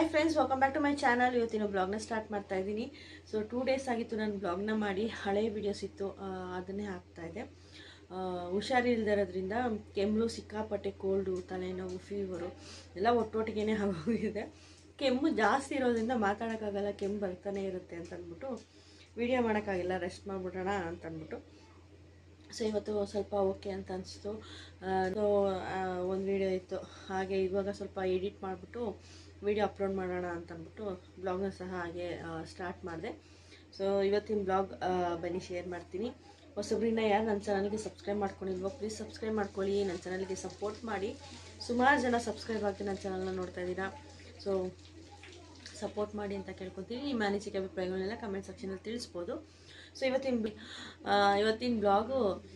hi friends welcome back to my channel ಇವತ್ತಿನ ಬ್ಲಾಗ್ನ start ಮಾಡ್ತಾ ಇದ್ದೀನಿ ಸೊ ಟೂ ಡೇಸ್ ಆಗಿತ್ತು ನಾನು ಬ್ಲಾಗ್ನ ಮಾಡಿ ಹಳೆ ವಿಡಿಯೋಸ್ ಇತ್ತು ಆ, ಅದನ್ನೇ ಹಾಕ್ತಾ ಇದ್ದೆ ಆ, ಹುಷಾರಿಲ್ದಿರೋದ್ರಿಂದ ಕೆಮ್ಮು ಸಿಕ್ಕಾಪಟ್ಟೆ ಕೋಲ್ಡು ತಲೆನೋವು ಫೀವರು ಎಲ್ಲ ಒಟ್ಟೊಟ್ಟಿಗೆ ಆಗೋಗಿದೆ ಕೆಮ್ಮು ಜಾಸ್ತಿ ಇರೋದ್ರಿಂದ ಮಾತಾಡೋಕ್ಕಾಗಲ್ಲ ಕೆಮ್ಮು ಬರ್ತಾನೆ ಇರುತ್ತೆ ಅಂತ ಅಂದ್ಬಿಟ್ಟು ವಿಡಿಯೋ ಮಾಡೋಕ್ಕಾಗಿಲ್ಲ ರೆಸ್ಟ್ ಮಾಡಿಬಿಡೋಣ ಅಂತ ಅಂದ್ಬಿಟ್ಟು ಸೊ ಇವತ್ತು ಸ್ವಲ್ಪ ಓಕೆ ಅಂತ ಅನಿಸ್ತು ಸೊ ಒಂದು ವಿಡಿಯೋ ಇತ್ತು ಹಾಗೆ ಇವಾಗ ಸ್ವಲ್ಪ ಎಡಿಟ್ ಮಾಡಿಬಿಟ್ಟು ವಿಡಿಯೋ ಅಪ್ಲೋಡ್ ಮಾಡೋಣ ಅಂತ ಅಂದ್ಬಿಟ್ಟು ಬ್ಲಾಗ್ನ ಸಹ ಹಾಗೆ ಸ್ಟಾರ್ಟ್ ಮಾಡಿದೆ ಸೊ ಇವತ್ತಿನ ಬ್ಲಾಗ್ ಬನ್ನಿ ಶೇರ್ ಮಾಡ್ತೀನಿ ಹೊಸಬ್ರಿಂದ ಯಾರು ನನ್ನ ಚಾನಲ್ಗೆ ಸಬ್ಸ್ಕ್ರೈಬ್ ಮಾಡ್ಕೊಂಡಿಲ್ವೋ ಪ್ಲೀಸ್ ಸಬ್ಸ್ಕ್ರೈಬ್ ಮಾಡ್ಕೊಳ್ಳಿ ನನ್ನ ಚಾನಲ್ಗೆ ಸಪೋರ್ಟ್ ಮಾಡಿ ಸುಮಾರು ಜನ ಸಬ್ಸ್ಕ್ರೈಬ್ ಆಗಿ ನನ್ನ ಚಾನಲ್ನ ನೋಡ್ತಾ ಇದ್ದೀರಾ ಸೊ ಸಪೋರ್ಟ್ ಮಾಡಿ ಅಂತ ಕೇಳ್ಕೊತೀನಿ ನಿಮ್ಮ ಅನಿಸಿಕೆ ಅಭಿಪ್ರಾಯಗಳನ್ನೆಲ್ಲ ಕಮೆಂಟ್ ಸೆಕ್ಷನಲ್ಲಿ ತಿಳಿಸ್ಬೋದು ಸೊ ಇವತ್ತಿನ ಬಿ- ಆ, ಇವತ್ತಿನ ಬ್ಲಾಗು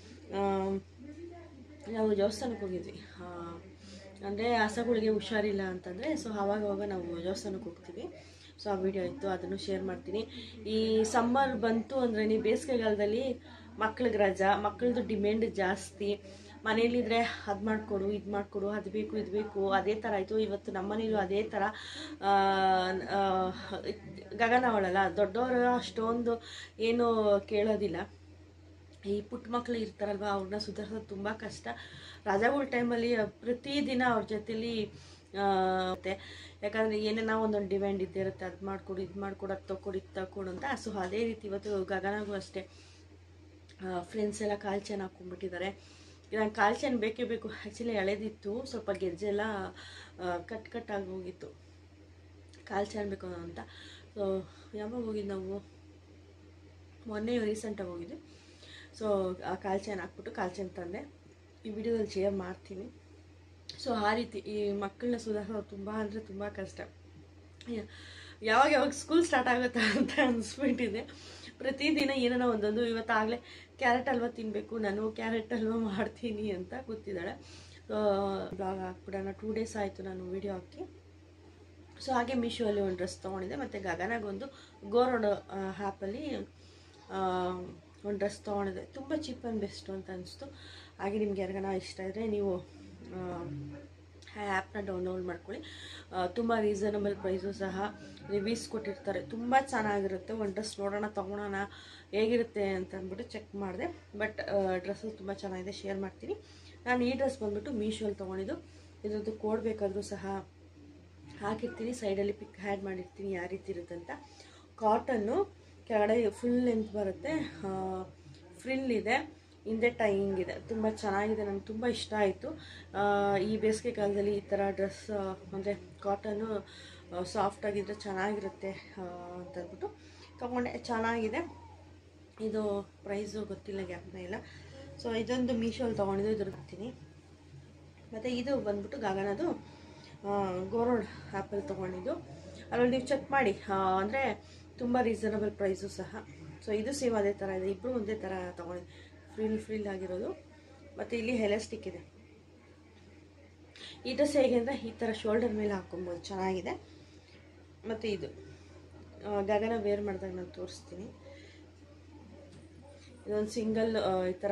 ನಾವು ದೇವಸ್ಥಾನಕ್ಕೆ ಹೋಗಿದ್ವಿ ಅಂದರೆ ಹಸಗಳಿಗೆ ಹುಷಾರಿಲ್ಲ ಅಂತಂದರೆ ಸೊ ಆವಾಗ ಅವಾಗ ನಾವು ದೇವಸ್ಥಾನಕ್ಕೆ ಹೋಗ್ತೀವಿ ಸೊ ಆ ವಿಡಿಯೋ ಇತ್ತು ಅದನ್ನು ಶೇರ್ ಮಾಡ್ತೀನಿ ಈ ಸಮ್ಮರ್ ಬಂತು ಅಂದರೆ ನೀವು ಬೇಸಿಗೆಗಾಲದಲ್ಲಿ ಮಕ್ಳಿಗೆ ರಜಾ ಮಕ್ಕಳದು ಡಿಮ್ಯಾಂಡ್ ಜಾಸ್ತಿ ಮನೇಲಿದ್ರೆ ಅದು ಮಾಡಿಕೊಡು ಇದು ಮಾಡಿಕೊಡು ಅದು ಬೇಕು ಇದು ಬೇಕು ಅದೇ ಥರ ಆಯಿತು ಇವತ್ತು ನಮ್ಮ ಮನೇಲೂ ಅದೇ ಥರ ಆ, ಆ, ಗಗನ ಅವಳಲ್ಲ ದೊಡ್ಡವರು ಅಷ್ಟೊಂದು ಏನು ಕೇಳೋದಿಲ್ಲ ಈ ಪುಟ್ಟ ಮಕ್ಕಳು ಇರ್ತಾರಲ್ವ ಅವ್ರನ್ನ ಸುಧಾರಿಸೋದು ತುಂಬ ಕಷ್ಟ ರಜಾಗಳ ಟೈಮಲ್ಲಿ ಪ್ರತಿದಿನ ಅವ್ರ ಜೊತೆಲಿ ಆ, ಮತ್ತೆ ಯಾಕಂದರೆ ಏನೇನೋ ಒಂದೊಂದು ಡಿಮ್ಯಾಂಡ್ ಇದ್ದೇ ಇರುತ್ತೆ ಅದು ಮಾಡಿಕೊಡು ಇದು ಮಾಡಿಕೊಡು ಅದು ತಗೊಡು ಇದು ತಗೊಡು ಅಂತ ಸೊ ಅದೇ ರೀತಿ ಇವತ್ತು ಗಗನಗೂ ಅಷ್ಟೇ ಫ್ರೆಂಡ್ಸ್ ಎಲ್ಲ ಕಾಲ್ ಚೈನ್ ಹಾಕ್ಕೊಂಡ್ಬಿಟ್ಟಿದ್ದಾರೆ ನಂಗೆ ಕಾಲ್ ಚೈನ್ ಬೇಕೇ ಬೇಕು ಆ್ಯಕ್ಚುಲಿ ಎಳೆದಿತ್ತು ಸ್ವಲ್ಪ ಗೆಜ್ಜೆ ಎಲ್ಲ ಆ, ಕಟ್ ಕಟ್ ಆಗಿ ಹೋಗಿತ್ತು ಕಾಲ್ ಚೈನ್ ಬೇಕು ಅಂತ ಸೊ ಯಾವಾಗ ಹೋಗಿದ್ದು ನಾವು ಮೊನ್ನೆ ರೀಸೆಂಟಾಗಿ ಹೋಗಿದ್ವಿ ಸೊ ಆ ಕಾಲ್ ಚೈನ್ ಹಾಕ್ಬಿಟ್ಟು ಕಾಲ್ ಚೈನ್ ತಂದೆ ಈ ವಿಡಿಯೋದಲ್ಲಿ ಶೇರ್ ಮಾಡ್ತೀನಿ ಸೊ ಆ ರೀತಿ ಈ ಮಕ್ಕಳನ್ನ ಸುಧಾರಿಸೋದು ತುಂಬ ಅಂದರೆ ತುಂಬ ಕಷ್ಟ ಯ- ಯಾವಾಗ ಯಾವಾಗ ಸ್ಕೂಲ್ ಸ್ಟಾರ್ಟ್ ಆಗುತ್ತಾ ಅಂತ ಅನಿಸ್ಬಿಟ್ಟಿದೆ ಪ್ರತಿದಿನ ಏನಾರ ಒಂದೊಂದು ಇವತ್ತಾಗಲೇ ಕ್ಯಾರೆಟ್ ಹಲ್ವಾ ತಿನ್ನಬೇಕು ನಾನು ಕ್ಯಾರೆಟ್ ಹಲ್ವಾ ಮಾಡ್ತೀನಿ ಅಂತ ಕೂತಿದ್ದಾಳೆ ಬ್ಲಾಗ್ ಹಾಕ್ಬಿಡೋಣ ಟೂ ಡೇಸ್ ಆಯಿತು ನಾನು ವಿಡಿಯೋ ಹಾಕಿ ಸೊ ಹಾಗೆ ಮೀಶೋಲ್ಲಿ ಒಂದು ಡ್ರೆಸ್ ತೊಗೊಂಡಿದ್ದೆ ಮತ್ತು ಗಗನಾಗೊಂದು ಗೋರೋಡ್ ಆ್ಯಪಲ್ಲಿ ಒಂದು ಡ್ರೆಸ್ ತೊಗೊಂಡಿದ್ದೆ ತುಂಬ ಚೀಪ್ ಆ್ಯಂಡ್ ಬೆಸ್ಟು ಅಂತ ಅನಿಸ್ತು ಹಾಗೆ ನಿಮ್ಗೆ ಯಾರಿಗಾನ ಇಷ್ಟ ಇದ್ದರೆ ನೀವು ಆ ಆ್ಯಪ್ನ ಡೌನ್ಲೋಡ್ ಮಾಡ್ಕೊಳ್ಳಿ ತುಂಬ ರೀಸನಬಲ್ ಪ್ರೈಸು ಸಹ ರಿವ್ಯೂಸ್ ಕೊಟ್ಟಿರ್ತಾರೆ ತುಂಬ ಚೆನ್ನಾಗಿರುತ್ತೆ ಒಂದು ಡ್ರೆಸ್ ನೋಡೋಣ ತೊಗೊಳೋಣ ಹೇಗಿರುತ್ತೆ ಅಂತ ಅಂದ್ಬಿಟ್ಟು ಚೆಕ್ ಮಾಡಿದೆ ಬಟ್ ಡ್ರೆಸ್ಸು ತುಂಬ ಚೆನ್ನಾಗಿದೆ ಶೇರ್ ಮಾಡ್ತೀನಿ ನಾನು ಈ ಡ್ರೆಸ್ ಬಂದ್ಬಿಟ್ಟು ಮೀಶೋಲ್ಲಿ ತೊಗೊಂಡಿದ್ದು ಇದ್ರದ್ದು ಕೋಡ್ ಬೇಕಾದರೂ ಸಹ ಹಾಕಿರ್ತೀನಿ ಸೈಡಲ್ಲಿ ಪಿಕ್ ಹ್ಯಾಡ್ ಮಾಡಿರ್ತೀನಿ ಯಾವ ರೀತಿ ಇರುತ್ತೆ ಅಂತ ಕಾಟನ್ನು ಕೆಳಗಡೆ ಫುಲ್ ಲೆಂತ್ ಬರುತ್ತೆ ಫ್ರಿಲ್ ಇದೆ ಹಿಂದೆ ಟೈಯಿಂಗ್ ಇದೆ ತುಂಬ ಚೆನ್ನಾಗಿದೆ ನನಗೆ ತುಂಬ ಇಷ್ಟ ಆಯಿತು ಈ ಬೇಸಿಗೆ ಕಾಲದಲ್ಲಿ ಈ ಥರ ಡ್ರೆಸ್ ಅಂದರೆ ಕಾಟನ್ನು ಸಾಫ್ಟಾಗಿದ್ದರೆ ಚೆನ್ನಾಗಿರುತ್ತೆ ಆ, ಅಂತ ಅಂದ್ಬಿಟ್ಟು ತೊಗೊಂಡೆ ಚೆನ್ನಾಗಿದೆ ಇದು ಪ್ರೈಸು ಗೊತ್ತಿಲ್ಲ ಗ್ಯಾಪ್ನ ಇಲ್ಲ ಸೊ ಇದೊಂದು ಮೀಶೋಲ್ಲಿ ತೊಗೊಂಡಿದ್ದು ಇದ್ರ ಬರ್ತೀನಿ ಮತ್ತು ಇದು ಬಂದ್ಬಿಟ್ಟು ಗಗನದು ಗೋರೋಡ್ ಆ್ಯಪಲ್ಲಿ ತೊಗೊಂಡಿದ್ದು ಅದ್ರಲ್ಲಿ ನೀವು ಚೆಕ್ ಮಾಡಿ ಅಂದರೆ ತುಂಬ ರೀಸನಬಲ್ ಪ್ರೈಸು ಸಹ ಸೊ ಇದು ಸೇಮ್ ಅದೇ ಥರ ಇದೆ ಇಬ್ಬರು ಒಂದೇ ಥರ ತೊಗೊಂಡಿದ್ದು ಫ್ರಿಲ್ ಫ್ರಿಲ್ ಆಗಿರೋದು ಮತ್ತು ಇಲ್ಲಿ ಹೆಲೆಸ್ಟಿಕ್ ಇದೆ ಈ ಡ್ರೆಸ್ ಹೇಗೆ ಅಂದರೆ ಈ ಥರ ಶೋಲ್ಡರ್ ಮೇಲೆ ಹಾಕ್ಕೊಬೋದು ಚೆನ್ನಾಗಿದೆ ಮತ್ತು ಇದು ಆ, ಗಗನ ವೇರ್ ಮಾಡಿದಾಗ ನಾನು ತೋರಿಸ್ತೀನಿ ಇದೊಂದು ಸಿಂಗಲ್ ಈ ಥರ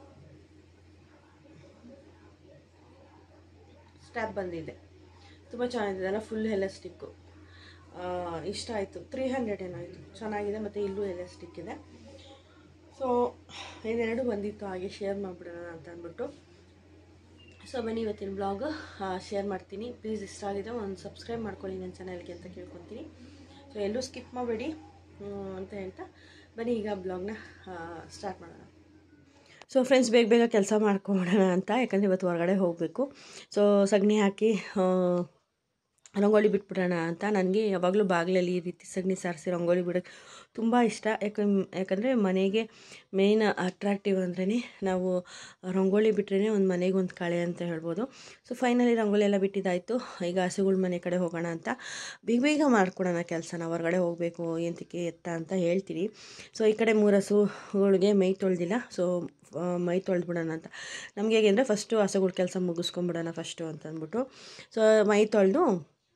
ಸ್ಟ್ಯಾಪ್ ಬಂದಿದೆ ತುಂಬ ಚೆನ್ನಾಗಿದೆ ಅಲ್ಲ ಫುಲ್ ಎಲಾಸ್ಟಿಕ್ಕು ಇಷ್ಟ ಆಯಿತು ತ್ರೀ ಹಂಡ್ರೆಡ್ ಏನಾಯಿತು ಚೆನ್ನಾಗಿದೆ ಮತ್ತು ಇಲ್ಲೂ ಎಲಾಸ್ಟಿಕ್ ಇದೆ ಸೊ ಇದೆರಡು ಬಂದಿತ್ತು ಹಾಗೆ ಶೇರ್ ಮಾಡಿಬಿಡೋಣ ಅಂತ ಅಂದ್ಬಿಟ್ಟು ಸೊ ಬನ್ನಿ ಇವತ್ತಿನ ಬ್ಲಾಗ್ ಶೇರ್ ಮಾಡ್ತೀನಿ ಪ್ಲೀಸ್ ಇಷ್ಟ ಆಗಿದೆ ಒಂದು ಸಬ್ಸ್ಕ್ರೈಬ್ ಮಾಡ್ಕೊಳ್ಳಿ ನನ್ನ ಚಾನಲ್ಗೆ ಅಂತ ಕೇಳ್ಕೊತೀನಿ ಸೊ ಎಲ್ಲೂ ಸ್ಕಿಪ್ ಮಾಡಬೇಡಿ ಅಂತ ಹೇಳ್ತಾ ಬನ್ನಿ ಈಗ ಬ್ಲಾಗ್ನ ಸ್ಟಾರ್ಟ್ ಮಾಡೋಣ ಸೊ ಫ್ರೆಂಡ್ಸ್ ಬೇಗ ಬೇಗ ಕೆಲಸ ಮಾಡ್ಕೊಂಬಿಡೋಣ ಅಂತ ಯಾಕಂದರೆ ಇವತ್ತು ಹೊರಗಡೆ ಹೋಗಬೇಕು ಸೊ ಸಗಣಿ ಹಾಕಿ ಆ, ರಂಗೋಲಿ ಬಿಟ್ಬಿಡೋಣ ಅಂತ ನನಗೆ ಯಾವಾಗಲೂ ಬಾಗಿಲಲ್ಲಿ ಈ ರೀತಿ ಸಗಣಿ ಸಾರಿಸಿ ರಂಗೋಲಿ ಬಿಡೋಕ್ಕೆ ತುಂಬ ಇಷ್ಟ ಯಾಕೆ ಯಾಕಂದರೆ ಮನೆಗೆ ಮೇಯ್ನ್ ಅಟ್ರಾಕ್ಟಿವ್ ಅಂದ್ರೇ ನಾವು ರಂಗೋಲಿ ಬಿಟ್ರೇ ಒಂದು ಮನೆಗೆ ಒಂದು ಕಳೆ ಅಂತ ಹೇಳ್ಬೋದು ಸೊ ಫೈನಲಿ ರಂಗೋಲಿ ಎಲ್ಲ ಬಿಟ್ಟಿದ್ದಾಯಿತು ಈಗ ಹಸುಗಳ ಮನೆ ಕಡೆ ಹೋಗೋಣ ಅಂತ ಬೇಗ ಬೇಗ ಮಾಡ್ಕೊಡೋಣ ಕೆಲಸನ ಹೊರಗಡೆ ಹೋಗಬೇಕು ಎಂತಕ್ಕೆ ಎತ್ತ ಅಂತ ಹೇಳ್ತೀನಿ ಸೊ ಈ ಕಡೆ ಮೂರು ಹಸುಗಳಿಗೆ ಮೈ ತೊಳೆದಿಲ್ಲ ಸೊ ಮೈ ತೊಳೆದ್ಬಿಡೋಣ ಅಂತ ನಮಗೆ ಹೇಗೆ ಅಂದರೆ ಫಸ್ಟು ಹಸುಗಳ ಕೆಲಸ ಮುಗಿಸ್ಕೊಂಬಿಡೋಣ ಫಸ್ಟು ಅಂತ ಅಂದ್ಬಿಟ್ಟು ಸೊ ಮೈ ತೊಳೆದು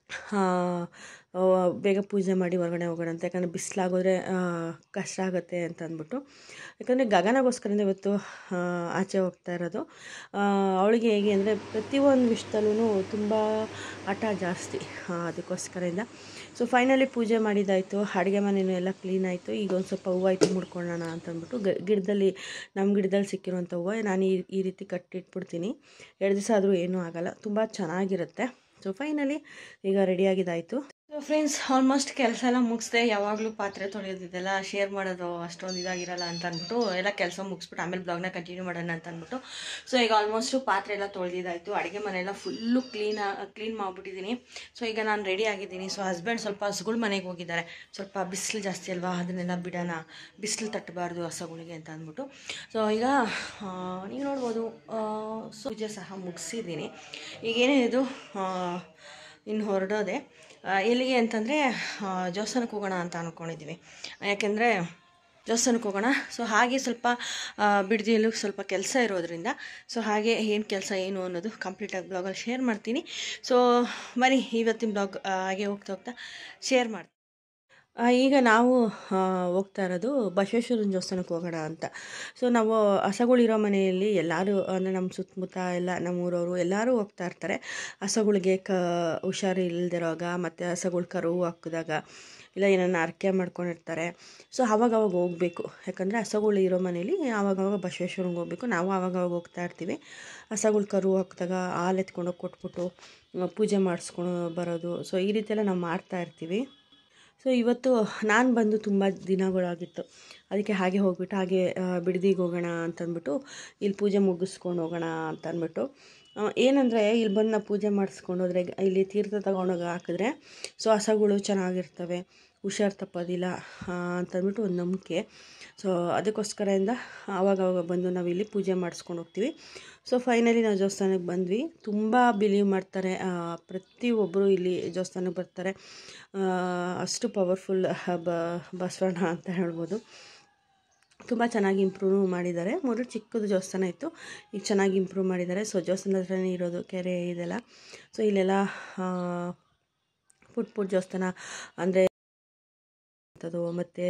ಆ, ಆ, ಬೇಗ ಪೂಜೆ ಮಾಡಿ ಹೊರಗಡೆ ಹೋಗೋಣ ಅಂತ ಯಾಕಂದರೆ ಬಿಸಿಲಾಗೋದ್ರೆ ಕಷ್ಟ ಆಗುತ್ತೆ ಅಂತ ಅಂದ್ಬಿಟ್ಟು ಯಾಕಂದರೆ ಗಗನಗೋಸ್ಕರನೇ ಇವತ್ತು ಆ, ಆಚೆ ಹೋಗ್ತಾ ಇರೋದು ಆ, ಅವಳಿಗೆ ಹೇಗೆ ಅಂದರೆ ಪ್ರತಿಯೊಂದು ವಿಷಯದಲ್ಲೂ ತುಂಬ ಹಠ ಜಾಸ್ತಿ ಆ, ಅದಕ್ಕೋಸ್ಕರದಿಂದ ಸೊ ಫೈನಲಿ ಪೂಜೆ ಮಾಡಿದ್ದಾಯಿತು ಅಡುಗೆ ಮನೆಯೂ ಎಲ್ಲ ಕ್ಲೀನ್ ಆಯಿತು ಈಗ ಒಂದು ಸ್ವಲ್ಪ ಹೂವು ಆಯಿತು ಮುಡ್ಕೊಳ್ಳೋಣ ಅಂತ ಅಂದ್ಬಿಟ್ಟು ಗ ಗಿಡದಲ್ಲಿ ನಮ್ಮ ಗಿಡದಲ್ಲಿ ಸಿಕ್ಕಿರುವಂಥ ಹೂವು ನಾನು ಈ ಈ ರೀತಿ ಕಟ್ಟಿಟ್ಬಿಡ್ತೀನಿ ಎರಡು ದಿವಸ ಆದರೂ ಏನೂ ಆಗಲ್ಲ ತುಂಬ ಚೆನ್ನಾಗಿರುತ್ತೆ ಸೊ ಫೈನಲಿ ಈಗ ರೆಡಿಯಾಗಿದ್ದಾಯಿತು ಸೊ ಫ್ರೆಂಡ್ಸ್ ಆಲ್ಮೋಸ್ಟ್ ಕೆಲಸ ಎಲ್ಲ ಮುಗಿಸ್ದೆ ಯಾವಾಗಲೂ ಪಾತ್ರೆ ತೊಳೆಯೋದಿದೆಲ್ಲ ಶೇರ್ ಮಾಡೋದು ಅಷ್ಟೊಂದು ಇದಾಗಿರಲ್ಲ ಅಂತ ಅಂದ್ಬಿಟ್ಟು ಎಲ್ಲ ಕೆಲಸ ಮುಗಿಸ್ಬಿಟ್ಟು ಆಮೇಲೆ ಬ್ಲಾಗ್ನ ಕಂಟಿನ್ಯೂ ಮಾಡೋಣ ಅಂತ ಅಂದ್ಬಿಟ್ಟು ಸೊ ಈಗ ಆಲ್ಮೋಸ್ಟು ಪಾತ್ರೆ ಎಲ್ಲ ತೊಳೆದಿದ್ದಾಯಿತು ಅಡುಗೆ ಮನೆಯೆಲ್ಲ ಫುಲ್ಲು ಕ್ಲೀನ್ ಕ್ಲೀನ್ ಮಾಡಿಬಿಟ್ಟಿದ್ದೀನಿ ಸೊ ಈಗ ನಾನು ರೆಡಿ ಆಗಿದ್ದೀನಿ ಸೊ ಹಸ್ಬೆಂಡ್ ಸ್ವಲ್ಪ ಹಸುಗಳ ಮನೆಗೆ ಹೋಗಿದ್ದಾರೆ ಸ್ವಲ್ಪ ಬಿಸಿಲು ಜಾಸ್ತಿ ಅಲ್ವಾ ಅದನ್ನೆಲ್ಲ ಬಿಡೋಣ ಬಿಸಿಲು ತಟ್ಟಬಾರ್ದು ಹಸುಗಳಿಗೆ ಅಂತ ಅಂದ್ಬಿಟ್ಟು ಸೊ ಈಗ ಆ, ನೀವು ನೋಡ್ಬೋದು ಆ, ಸೊ ಪೂಜೆ ಸಹ ಮುಗಿಸಿದ್ದೀನಿ ಈಗ ಏನೇನಿದು ಇನ್ನು ಹೊರಡೋದೆ ಆ, ಎಲ್ಲಿಗೆ ಅಂತಂದರೆ ದೇವಸ್ಥಾನಕ್ಕೆ ಹೋಗೋಣ ಅಂತ ಅಂದ್ಕೊಂಡಿದ್ದೀವಿ ಯಾಕೆಂದರೆ ದೇವಸ್ಥಾನಕ್ಕೆ ಹೋಗೋಣ ಸೊ ಹಾಗೆ ಸ್ವಲ್ಪ ಆ, ಬಿಡದಿಯಲ್ಲೂ ಸ್ವಲ್ಪ ಕೆಲಸ ಇರೋದ್ರಿಂದ ಸೊ ಹಾಗೆ ಏನು ಕೆಲಸ ಏನು ಅನ್ನೋದು ಕಂಪ್ಲೀಟಾಗಿ ಬ್ಲಾಗಲ್ಲಿ ಶೇರ್ ಮಾಡ್ತೀನಿ ಸೊ ಬನ್ನಿ ಇವತ್ತಿನ ಬ್ಲಾಗ್ ಹಾಗೆ ಹೋಗ್ತಾ ಹೋಗ್ತಾ ಶೇರ್ ಮಾಡ್ತೀನಿ ಆ, ಈಗ ನಾವು ಆ, ಹೋಗ್ತಾ ಇರೋದು ಬಸವೇಶ್ವರನ ದೇವಸ್ಥಾನಕ್ಕೆ ಹೋಗೋಣ ಅಂತ ಸೊ ನಾವು ಹಸಗಳಿರೋ ಮನೆಯಲ್ಲಿ ಎಲ್ಲರೂ ಅಂದರೆ ನಮ್ಮ ಸುತ್ತಮುತ್ತ ಎಲ್ಲ ನಮ್ಮ ಊರವರು ಎಲ್ಲರೂ ಹೋಗ್ತಾ ಇರ್ತಾರೆ ಹಸಗಳಿಗೆ ಕ ಹುಷಾರು ಇಲ್ದಿರೋವಾಗ ಮತ್ತು ಹಸಗಳು ಕರು ಹಾಕಿದಾಗ ಇಲ್ಲ ಏನನ್ನ ಅರ್ಕೆ ಮಾಡ್ಕೊಂಡಿರ್ತಾರೆ ಸೊ ಅವಾಗ ಅವಾಗ ಹೋಗಬೇಕು ಯಾಕಂದರೆ ಹಸಗಳು ಇರೋ ಮನೇಲಿ ಆವಾಗವಾಗ ಬಸವೇಶ್ವರಂಗೆ ಹೋಗ್ಬೇಕು ನಾವು ಆವಾಗವಾಗ ಹೋಗ್ತಾ ಇರ್ತೀವಿ ಹಸಗಳು ಕರು ಹಾಕಿದಾಗ ಹಾಲು ಎತ್ಕೊಂಡೋಗಿ ಕೊಟ್ಬಿಟ್ಟು ಆ, ಪೂಜೆ ಮಾಡಿಸ್ಕೊಂಡು ಬರೋದು ಸೊ ಈ ರೀತಿ ಎಲ್ಲ ನಾವು ಮಾಡ್ತಾ ಇರ್ತೀವಿ ಸೊ ಇವತ್ತು ನಾನು ಬಂದು ತುಂಬ ದಿನಗಳಾಗಿತ್ತು ಅದಕ್ಕೆ ಹಾಗೆ ಹೋಗ್ಬಿಟ್ಟು ಹಾಗೆ ಬಿಡದಿಗೆ ಹೋಗೋಣ ಅಂತಂದ್ಬಿಟ್ಟು ಇಲ್ಲಿ ಪೂಜೆ ಮುಗಿಸ್ಕೊಂಡು ಹೋಗೋಣ ಅಂತ ಅಂದ್ಬಿಟ್ಟು ಏನಂದರೆ ಇಲ್ಲಿ ಬಂದು ನಾವು ಪೂಜೆ ಮಾಡಿಸ್ಕೊಂಡು ಹೋದ್ರೆ ಇಲ್ಲಿ ತೀರ್ಥ ತಗೊಂಡೋಗಿ ಹಾಕಿದ್ರೆ ಸೊ ಹಸಗಳು ಚೆನ್ನಾಗಿರ್ತವೆ ಹುಷಾರು ತಪ್ಪೋದಿಲ್ಲ ಆ, ಅಂತಂದ್ಬಿಟ್ಟು ಒಂದು ನಂಬಿಕೆ ಸೊ ಅದಕ್ಕೋಸ್ಕರದಿಂದ ಆವಾಗ ಆವಾಗ ಬಂದು ನಾವು ಇಲ್ಲಿ ಪೂಜೆ ಮಾಡಿಸ್ಕೊಂಡು ಹೋಗ್ತೀವಿ ಸೊ ಫೈನಲಿ ನಾವು ದೇವಸ್ಥಾನಕ್ಕೆ ಬಂದ್ವಿ ತುಂಬ ಬಿಲೀವ್ ಮಾಡ್ತಾರೆ ಆ, ಪ್ರತಿಯೊಬ್ಬರು ಇಲ್ಲಿ ದೇವಸ್ಥಾನಕ್ಕೆ ಬರ್ತಾರೆ ಆ, ಅಷ್ಟು ಪವರ್ಫುಲ್ ಬ ಬಸವಣ್ಣ ಅಂತ ಹೇಳ್ಬೋದು ತುಂಬ ಚೆನ್ನಾಗಿ ಇಂಪ್ರೂವ್ ಮಾಡಿದ್ದಾರೆ ಮೊದಲು ಚಿಕ್ಕದು ದೇವಸ್ಥಾನ ಇತ್ತು ಈಗ ಚೆನ್ನಾಗಿ ಇಂಪ್ರೂವ್ ಮಾಡಿದ್ದಾರೆ ಸೊ ದೇವಸ್ಥಾನದ ಹತ್ರನೇ ಇರೋದು ಕೆರೆ ಇದೆಲ್ಲ ಸೊ ಇಲ್ಲೆಲ್ಲ ಆ, ಪುಟ್ಟ ಪುಟ್ಟ ದೇವಸ್ಥಾನ ಅಂದರೆ ಅಂಥದ್ದು ಮತ್ತು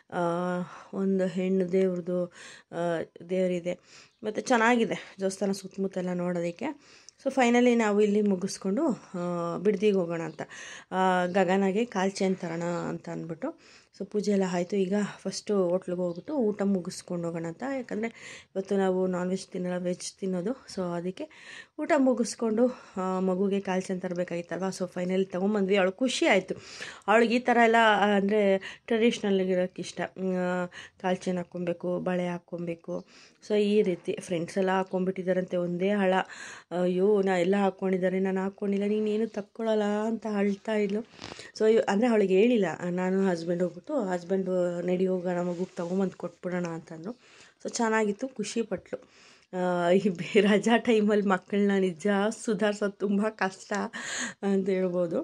ಒಂದು ಹೆಣ್ಣು ದೇವ್ರದ್ದು ದೇವರಿದೆ ಮತ್ತು ಚೆನ್ನಾಗಿದೆ ದೇವಸ್ಥಾನ ಸುತ್ತಮುತ್ತ ಎಲ್ಲ ನೋಡೋದಕ್ಕೆ ಸೊ ಫೈನಲಿ ನಾವು ಇಲ್ಲಿ ಮುಗಿಸ್ಕೊಂಡು ಬಿಡ್ದಿಗೆ ಹೋಗೋಣ ಅಂತ ಆ, ಗಗನಗೆ ಕಾಲ್ ಚೇನ್ ತರೋಣ ಅಂತ ಅಂದ್ಬಿಟ್ಟು ಸೊ ಪೂಜೆ ಎಲ್ಲ ಆಯಿತು ಈಗ ಫಸ್ಟು ಹೋಟ್ಲಿಗೆ ಹೋಗ್ಬಿಟ್ಟು ಊಟ ಮುಗಿಸ್ಕೊಂಡು ಹೋಗೋಣ ಅಂತ ಯಾಕಂದರೆ ಇವತ್ತು ನಾವು ನಾನ್ ವೆಜ್ ತಿನ್ನಲ್ಲ ವೆಜ್ ತಿನ್ನೋದು ಸೊ ಅದಕ್ಕೆ ಊಟ ಮುಗಿಸ್ಕೊಂಡು ಆ, ಮಗುಗೆ ಕಾಲ್ ಚೇನ್ ತರಬೇಕಾಗಿತ್ತಲ್ವ ಸೊ ಫೈನಲಿ ತೊಗೊಂಬಂದ್ವಿ ಅವಳು ಖುಷಿ ಆಯಿತು ಅವಳಿಗೆ ಈ ಥರ ಎಲ್ಲ ಅಂದರೆ ಟ್ರೆಡಿಷ್ನಲ್ ಇರೋಕ್ಕೆ ಇಷ್ಟ ಕಾಲ್ ಚೇನ್ ಹಾಕ್ಕೊಬೇಕು ಬಳೆ ಹಾಕ್ಕೊಬೇಕು ಸೊ ಈ ರೀತಿ ಫ್ರೆಂಡ್ಸ್ ಎಲ್ಲ ಹಾಕ್ಕೊಂಬಿಟ್ಟಿದ್ದಾರಂತೆ ಒಂದೇ ಹಳ ಅಯ್ಯೋ ನಾ ಎಲ್ಲ ಹಾಕ್ಕೊಂಡಿದ್ದಾರೆ ನಾನು ಹಾಕ್ಕೊಂಡಿಲ್ಲ ನೀನೇನು ತಕ್ಕೊಳ್ಳಲ್ಲ ಅಂತ ಅಳ್ತಾ ಇದ್ಲು ಸೊ ಅಂದರೆ ಅವಳಿಗೆ ಹೇಳಿಲ್ಲ ನಾನು ಹಸ್ಬೆಂಡ್ ಹೋಗ್ಬಿಟ್ಟು ಹಸ್ಬೆಂಡು ನಡಿ ಹೋಗೋಣ ಮಗುಗೆ ತೊಗೊಂಬಂದು ಕೊಟ್ಬಿಡೋಣ ಅಂತಂದರು ಸೊ ಚೆನ್ನಾಗಿತ್ತು ಖುಷಿ ಪಟ್ಲು ಆ, ಈ ಬೆ- ರಜಾ ಟೈಮಲ್ಲಿ ಮಕ್ಕಳನ್ನ ನಿಜ ಸುಧಾರಿಸೋದು ತುಂಬ ಕಷ್ಟ ಅಂತ ಹೇಳ್ಬೋದು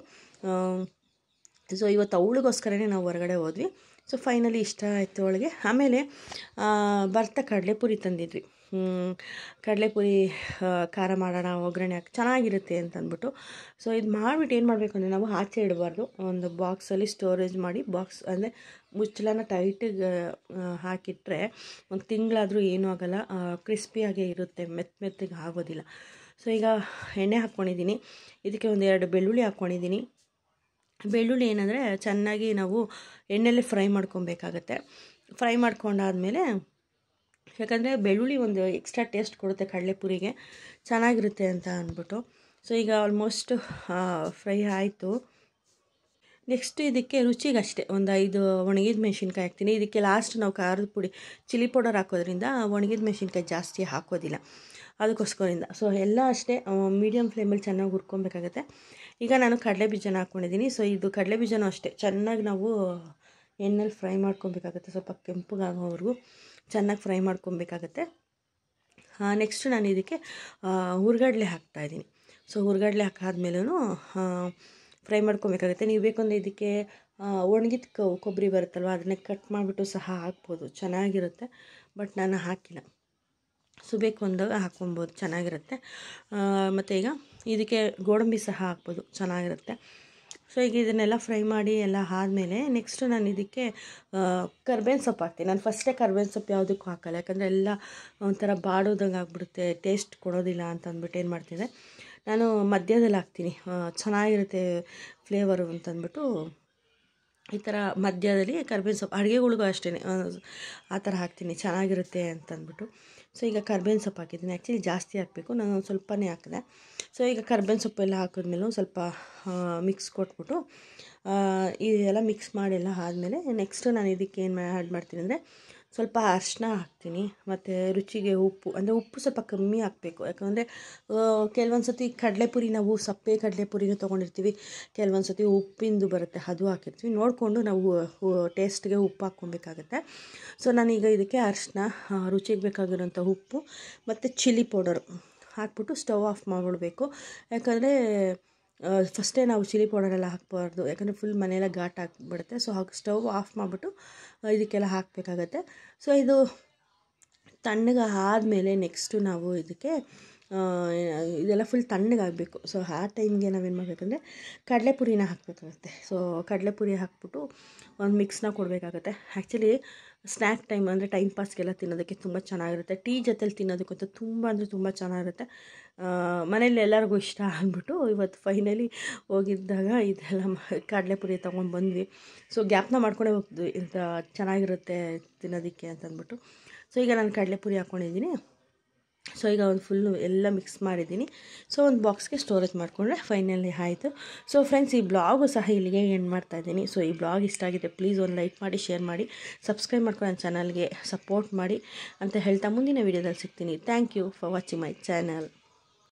ಸೊ ಇವತ್ತು ಅವಳಿಗೋಸ್ಕರನೇ ನಾವು ಹೊರಗಡೆ ಹೋದ್ವಿ ಸೊ ಫೈನಲಿ ಇಷ್ಟ ಆಯಿತು ಅವಳಿಗೆ ಆಮೇಲೆ ಆ, ಭರ್ತಾ ಕಡಲೆಪುರಿ ತಂದಿದ್ವಿ ಹ್ಮ್, ಕಡಲೆಪುರಿ ಆ, ಖಾರ ಮಾಡೋಣ ಒಗ್ಗರಣೆ ಹಾಕಿ ಚೆನ್ನಾಗಿರುತ್ತೆ ಅಂತ ಅಂದ್ಬಿಟ್ಟು ಸೊ ಇದು ಮಾಡಿಬಿಟ್ಟು ಏನು ಮಾಡಬೇಕು ಅಂದರೆ ನಾವು ಆಚೆ ಇಡಬಾರ್ದು ಒಂದು ಬಾಕ್ಸಲ್ಲಿ ಸ್ಟೋರೇಜ್ ಮಾಡಿ ಬಾಕ್ಸ್ ಅಂದರೆ ಮುಚ್ಚಳನ ಟೈಟಿಗೆ ಹಾಕಿಟ್ರೆ ಒಂದು ತಿಂಗಳಾದರೂ ಏನೂ ಆಗಲ್ಲ ಕ್ರಿಸ್ಪಿಯಾಗೇ ಇರುತ್ತೆ ಮೆತ್ತ ಮೆತ್ತಗೆ ಆಗೋದಿಲ್ಲ ಸೊ ಈಗ ಎಣ್ಣೆ ಹಾಕ್ಕೊಂಡಿದ್ದೀನಿ ಇದಕ್ಕೆ ಒಂದು ಎರಡು ಬೆಳ್ಳುಳ್ಳಿ ಹಾಕ್ಕೊಂಡಿದ್ದೀನಿ ಬೆಳ್ಳುಳ್ಳಿ ಏನಂದರೆ ಚೆನ್ನಾಗಿ ನಾವು ಎಣ್ಣೆಲ್ಲೇ ಫ್ರೈ ಮಾಡ್ಕೊಬೇಕಾಗತ್ತೆ ಫ್ರೈ ಮಾಡ್ಕೊಂಡಾದಮೇಲೆ ಯಾಕಂದರೆ ಬೆಳ್ಳುಳ್ಳಿ ಒಂದು ಎಕ್ಸ್ಟ್ರಾ ಟೇಸ್ಟ್ ಕೊಡುತ್ತೆ ಕಡಲೆಪುರಿಗೆ ಚೆನ್ನಾಗಿರುತ್ತೆ ಅಂತ ಅಂದ್ಬಿಟ್ಟು ಸೊ ಈಗ ಆಲ್ಮೋಸ್ಟ್ ಫ್ರೈ ಆಯಿತು ನೆಕ್ಸ್ಟ್ ಇದಕ್ಕೆ ರುಚಿಗಷ್ಟೇ ಒಂದು ಐದು ಒಣಗಿದ ಮೆಣಸಿನ್ಕಾಯಿ ಹಾಕ್ತೀನಿ ಇದಕ್ಕೆ ಲಾಸ್ಟ್ ನಾವು ಖಾರದ ಪುಡಿ ಚಿಲ್ಲಿ ಪೌಡರ್ ಹಾಕೋದ್ರಿಂದ ಒಣಗಿದ ಮೆಣಸಿನ್ಕಾಯಿ ಜಾಸ್ತಿ ಹಾಕೋದಿಲ್ಲ ಅದಕ್ಕೋಸ್ಕರದಿಂದ ಸೊ ಎಲ್ಲ ಅಷ್ಟೇ ಮೀಡಿಯಮ್ ಫ್ಲೇಮಲ್ಲಿ ಚೆನ್ನಾಗಿ ಹುರ್ಕೊಬೇಕಾಗತ್ತೆ ಈಗ ನಾನು ಕಡಲೆ ಬೀಜನ ಹಾಕ್ಕೊಂಡಿದ್ದೀನಿ ಸೊ ಇದು ಕಡಲೆ ಬೀಜನೂ ಅಷ್ಟೇ ಚೆನ್ನಾಗಿ ನಾವು ಎಣ್ಣೆಲಿ ಫ್ರೈ ಮಾಡ್ಕೊಬೇಕಾಗತ್ತೆ ಸ್ವಲ್ಪ ಕೆಂಪಗಾಗೋವರೆಗೂ ಚೆನ್ನಾಗಿ ಫ್ರೈ ಮಾಡ್ಕೊಬೇಕಾಗತ್ತೆ ನೆಕ್ಸ್ಟ್ ನಾನು ಇದಕ್ಕೆ ಹುರ್ಗಡ್ಲೆ ಹಾಕ್ತಾಯಿದ್ದೀನಿ ಸೊ ಹುರ್ಗಡ್ಲೆ ಹಾಕಾದ್ಮೇಲೂ ಫ್ರೈ ಮಾಡ್ಕೊಬೇಕಾಗುತ್ತೆ ನೀವು ಬೇಕಂದರೆ ಇದಕ್ಕೆ ಒಣಗಿದ ಕೊಬ್ಬರಿ ಬರುತ್ತಲ್ವ ಅದನ್ನೇ ಕಟ್ ಮಾಡಿಬಿಟ್ಟು ಸಹ ಹಾಕ್ಬೋದು ಚೆನ್ನಾಗಿರುತ್ತೆ ಬಟ್ ನಾನು ಹಾಕಿಲ್ಲ ಸೊ ಬೇಕು ಅಂದಾಗ ಹಾಕ್ಕೊಬೋದು ಚೆನ್ನಾಗಿರುತ್ತೆ ಮತ್ತು ಈಗ ಇದಕ್ಕೆ ಗೋಡಂಬಿ ಸಹ ಹಾಕ್ಬೋದು ಚೆನ್ನಾಗಿರುತ್ತೆ ಸೊ ಈಗ ಇದನ್ನೆಲ್ಲ ಫ್ರೈ ಮಾಡಿ ಎಲ್ಲ ಆದಮೇಲೆ ನೆಕ್ಸ್ಟು ನಾನು ಇದಕ್ಕೆ ಕರ್ಬೇವಿನ ಸೊಪ್ಪು ಹಾಕ್ತೀನಿ ನಾನು ಫಸ್ಟೇ ಕರ್ಬೇವಿನ ಸೊಪ್ಪು ಯಾವುದಕ್ಕೂ ಹಾಕಲ್ಲ ಯಾಕಂದರೆ ಎಲ್ಲ ಒಂಥರ ಬಾಡೋದಂಗೆ ಆಗ್ಬಿಡುತ್ತೆ ಟೇಸ್ಟ್ ಕೊಡೋದಿಲ್ಲ ಅಂತ ಅಂದ್ಬಿಟ್ಟು ಏನು ಮಾಡ್ತಿದ್ದೆ ನಾನು ಮಧ್ಯದಲ್ಲಿ ಹಾಕ್ತೀನಿ ಆ, ಚೆನ್ನಾಗಿರುತ್ತೆ ಫ್ಲೇವರು ಅಂತಂದ್ಬಿಟ್ಟು ಈ ಥರ ಮಧ್ಯದಲ್ಲಿ ಕರ್ಬೇವಿನ ಸೊಪ್ಪು ಅಡುಗೆಗಳಿಗೂ ಅಷ್ಟೇ ಆ ಥರ ಹಾಕ್ತೀನಿ ಚೆನ್ನಾಗಿರುತ್ತೆ ಅಂತಂದ್ಬಿಟ್ಟು ಸೊ ಈಗ ಕರ್ಬೇವಿನ ಸೊಪ್ಪು ಹಾಕಿದ್ದೀನಿ ಆ್ಯಕ್ಚುಲಿ ಜಾಸ್ತಿ ಹಾಕಬೇಕು ನಾನು ಒಂದು ಸ್ವಲ್ಪನೇ ಹಾಕಿದೆ ಸೊ ಈಗ ಕರ್ಬೇವಿನ ಸೊಪ್ಪು ಎಲ್ಲ ಹಾಕಿದ್ಮೇಲೆ ಒಂದು ಸ್ವಲ್ಪ ಮಿಕ್ಸ್ ಕೊಟ್ಬಿಟ್ಟು ಆ, ಇದೆಲ್ಲ ಮಿಕ್ಸ್ ಮಾಡಿಲ್ಲ ಆದಮೇಲೆ ನೆಕ್ಸ್ಟು ನಾನು ಇದಕ್ಕೆ ಏನು ಆ್ಯಡ್ ಮಾಡ್ತೀನಿ ಅಂದರೆ ಸ್ವಲ್ಪ ಅರಿಶಿನ ಹಾಕ್ತೀನಿ ಮತ್ತು ರುಚಿಗೆ ಉಪ್ಪು ಅಂದರೆ ಉಪ್ಪು ಸ್ವಲ್ಪ ಕಮ್ಮಿ ಹಾಕಬೇಕು ಯಾಕಂದರೆ ಕೆಲವೊಂದು ಸತಿ ಕಡಲೆಪುರಿ ನಾವು ಸಪ್ಪೆ ಕಡಲೆಪುರಿನೂ ತೊಗೊಂಡಿರ್ತೀವಿ ಕೆಲವೊಂದು ಸತಿ ಉಪ್ಪಿಂದು ಬರುತ್ತೆ ಅದು ಹಾಕಿರ್ತೀವಿ ನೋಡಿಕೊಂಡು ನಾವು ಟೇಸ್ಟ್ಗೆ ಉಪ್ಪು ಹಾಕ್ಕೊಬೇಕಾಗತ್ತೆ ಸೊ ನಾನೀಗ ಇದಕ್ಕೆ ಅರಿಶಿನ ರುಚಿಗೆ ಬೇಕಾಗಿರೋಂಥ ಉಪ್ಪು ಮತ್ತು ಚಿಲ್ಲಿ ಪೌಡರು ಹಾಕ್ಬಿಟ್ಟು ಸ್ಟವ್ ಆಫ್ ಮಾಡಿಬಿಡ್ಬೇಕು ಯಾಕಂದರೆ ಫಸ್ಟೇ ನಾವು ಚಿಲ್ಲಿ ಪೌಡರೆಲ್ಲ ಹಾಕ್ಬಾರ್ದು ಯಾಕಂದರೆ ಫುಲ್ ಮನೆಯೆಲ್ಲ ಘಾಟ್ ಆಗಿಬಿಡುತ್ತೆ ಸೊ ಹಾಗೆ ಸ್ಟವ್ ಆಫ್ ಮಾಡಿಬಿಟ್ಟು ಇದಕ್ಕೆಲ್ಲ ಹಾಕಬೇಕಾಗತ್ತೆ ಸೊ ಇದು ತಣ್ಣಗೆ ಆದಮೇಲೆ ನೆಕ್ಸ್ಟು ನಾವು ಇದಕ್ಕೆ ಆ, ಇದೆಲ್ಲ ಫುಲ್ ತಣ್ಣಗಾಗಬೇಕು ಸೊ ಆ ಟೈಮ್ಗೆ ನಾವೇನು ಮಾಡಬೇಕಂದ್ರೆ ಕಡಲೆಪುರಿನ ಹಾಕಬೇಕಾಗತ್ತೆ ಸೊ ಕಡಲೆಪುರಿ ಹಾಕ್ಬಿಟ್ಟು ಒಂದು ಮಿಕ್ಸ್ನ ಕೊಡಬೇಕಾಗತ್ತೆ ಆ್ಯಕ್ಚುಲಿ ಸ್ನ್ಯಾಕ್ ಟೈಮ್ ಅಂದರೆ ಟೈಮ್ ಪಾಸ್ಗೆಲ್ಲ ತಿನ್ನೋದಕ್ಕೆ ತುಂಬ ಚೆನ್ನಾಗಿರುತ್ತೆ ಟೀ ಜೊತೆಲಿ ತಿನ್ನೋದಕ್ಕಂತೂ ತುಂಬ ಅಂದರೆ ತುಂಬ ಚೆನ್ನಾಗಿರುತ್ತೆ ಆ, ಮನೇಲಿ ಎಲ್ಲರಿಗೂ ಇಷ್ಟ ಅಂದ್ಬಿಟ್ಟು ಇವತ್ತು ಫೈನಲಿ ಹೋಗಿದ್ದಾಗ ಇದೆಲ್ಲ ಮ- ಕಡಲೆಪುರಿ ತೊಗೊಂಡು ಬಂದ್ವಿ ಸೊ ಗ್ಯಾಪ್ನ ಮಾಡ್ಕೊಂಡೇ ಹೋಗ್ತೀವಿ ಇಂಥ ಚೆನ್ನಾಗಿರುತ್ತೆ ತಿನ್ನೋದಕ್ಕೆ ಅಂತಂದ್ಬಿಟ್ಟು ಸೊ ಈಗ ನಾನು ಕಡಲೆಪುರಿ ಹಾಕ್ಕೊಂಡಿದ್ದೀನಿ ಸೊ ಈಗ ಒಂದು ಫುಲ್ಲು ಎಲ್ಲ ಮಿಕ್ಸ್ ಮಾಡಿದ್ದೀನಿ ಸೊ ಒಂದು ಬಾಕ್ಸ್ಗೆ ಸ್ಟೋರೇಜ್ ಮಾಡಿಕೊಂಡ್ರೆ ಫೈನಲಿ ಆಯಿತು ಸೊ ಫ್ರೆಂಡ್ಸ್ ಈ ಬ್ಲಾಗು ಸಹ ಇಲ್ಲಿಗೆ ಎಂಡ್ ಮಾಡ್ತಾ ಇದ್ದೀನಿ ಸೊ ಈ ಬ್ಲಾಗ್ ಇಷ್ಟ ಆಗಿದೆ ಪ್ಲೀಸ್ ಒಂದು ಲೈಕ್ ಮಾಡಿ ಶೇರ್ ಮಾಡಿ ಸಬ್ಸ್ಕ್ರೈಬ್ ಮಾಡ್ಕೊಂಡು ನನ್ನ ಚಾನಲ್ಗೆ ಸಪೋರ್ಟ್ ಮಾಡಿ ಅಂತ ಹೇಳ್ತಾ ಮುಂದಿನ ವೀಡಿಯೋದಲ್ಲಿ ಸಿಗ್ತೀನಿ thank you for watching my channel